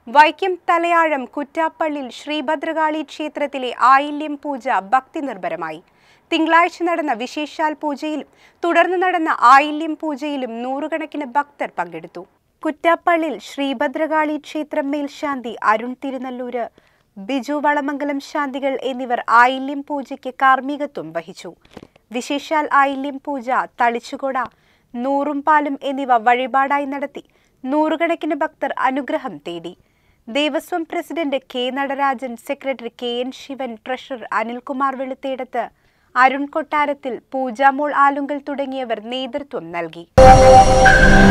വൈക്കം തലയാഴം കുറ്റാപ്പള്ളിൽ ശ്രീഭദ്രകാളി ക്ഷേത്രത്തിലെ ആയില്യം പൂജ ഭക്തി നിർഭരമായി തിങ്കളാഴ്ച നടന്ന വിശേഷാൽ പൂജയിലും തുടർന്ന് നടന്ന ആയില്യം പൂജയിലും നൂറുകണക്കിന് ഭക്തർ പങ്കെടുത്തു കുറ്റാപ്പള്ളിൽ ശ്രീഭദ്രകാളി ക്ഷേത്രം മേൽശാന്തി അരുൺ തിരുനല്ലൂര് ബിജു വളമംഗലം ശാന്തികൾ എന്നിവർ ആയില്യം പൂജയ്ക്ക് കാർമ്മികത്വം വഹിച്ചു വിശേഷാൽ ആയില്യം പൂജ തളിച്ചുകൊട നൂറും പാലും എന്നിവ വഴിപാടായി നടത്തി നൂറുകണക്കിന് ഭക്തർ അനുഗ്രഹം തേടി Devaswom president K Natarajan secretary K N Sivan treasurer Anilkumar Veluthedath Arun Kottarathil Poojamol Alunkal തുടങ്ങിയവർ നേതൃത്വം നൽകി